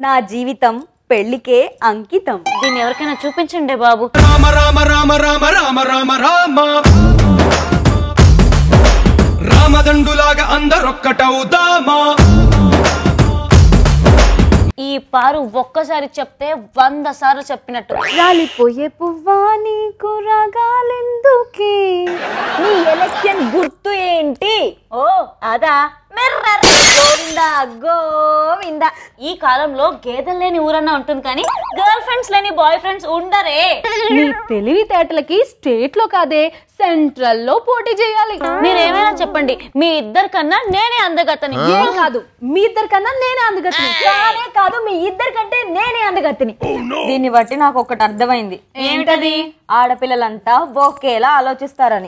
నా జీవితం పెళ్లికే అంకితం దీన్ని ఎవరికైనా చూపించండి బాబు రామ రామ రామ రామ రామ రామ రామ రామదండులాగా అందరొక్కటవుదామా ఈ పారు ఒక్కసారి చెప్తే వంద సార్లు చెప్పినట్టు రాలిపోయే పువ్వా నీకు రాగాలెందుకే నీ ఎలక్షన్ గుర్తు ఏంటి ఓ అదా మిర్రర్ గోవిందా గోవిందా ఈ కాలంలో గేదెలు లేని ఊరన్నా ఉంటుంది కానీ గర్ల్ ఫ్రెండ్స్ లేని బాయ్ ఫ్రెండ్స్ ఉండరే నీ తెలివితేటలకి స్టేట్ లో కాదే సెంట్రల్ లో పోటీ చేయాలి మీరేమైనా చెప్పండి మీ ఇద్దరి కన్నా నేనే అందగతని ఏం కాదు మీ ఇద్దరి కన్నా నేనే అందుగతి కానే కాదు మీ ఇద్దరికంటే నేనే అందగత్తిని దీన్ని బట్టి నాకు ఒకటి అర్థమైంది ఏమిటది ఆడపిల్లలంతా ఒకేలా ఆలోచిస్తారని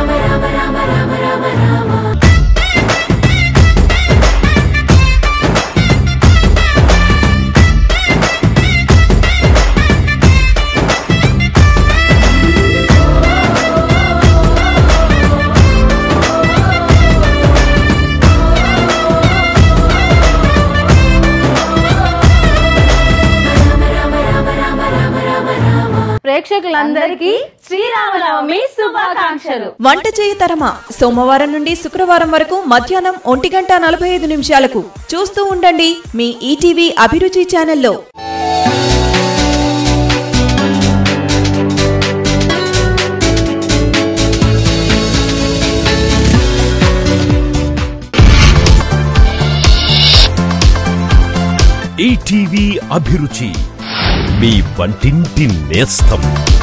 ప్రేక్షకులందరికీ శ్రీరామనవమి శుభాకాంక్షలు వంట చేయి తరమా సోమవారం నుండి శుక్రవారం వరకు మధ్యాహ్నం ఒంటి గంట నలభై ఐదు నిమిషాలకు చూస్తూ ఉండండి మీ ఈటీవీ అభిరుచి ఛానల్లో ఈటీవీ అభిరుచి మీ వంటింటి నేస్తం